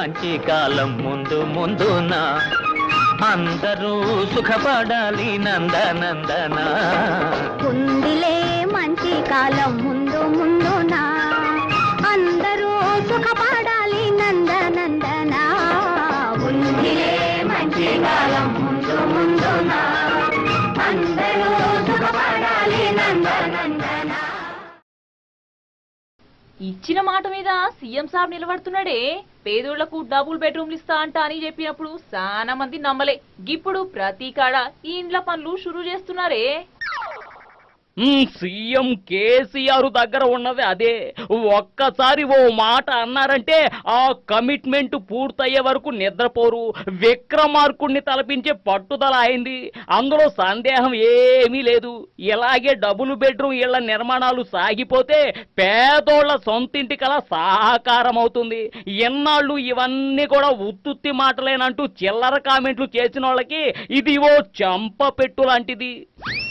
మంచి కాలం ముందు ముందున అందరూ సుఖపడాలి నందనందన ఉందిలే మంచి కాలం ముందు ముందున అందరూ సుఖపడాలి నందనందన ఉందిలే మంచి కాలం ముందు ముందున అందరూ సుఖపడాలి నందనందన ఇచ్చిన మాట మీద సీఎం సాబ్ నిలబడుతున్నాడే పేదోళ్లకు డబుల్ బెడ్రూమ్లు ఇస్తా అంట అని చెప్పినప్పుడు చాలా మంది నమ్మలే గిప్పుడు ప్రతి కాడ ఈ ఇండ్ల పనులు షురూ చేస్తున్నారే మ్, సీఎం కేసీఆర్ దగ్గర ఉన్నది అదే ఒక్కసారి ఓ మాట అన్నారంటే ఆ కమిట్మెంట్ పూర్తయ్యే వరకు నిద్రపోరు విక్రమార్కుడిని తలపించే పట్టుదల అయింది అందులో సందేహం ఏమీ లేదు ఇలాగే డబుల్ బెడ్రూమ్ ఇళ్ల నిర్మాణాలు సాగిపోతే పేదోళ్ల సొంతింటి కల సాకారం అవుతుంది ఎన్నాళ్ళు ఇవన్నీ కూడా ఉత్తుత్తి మాటలేనంటూ చిల్లర కామెంట్లు చేసిన వాళ్ళకి ఇది ఓ చంప పెట్టు లాంటిది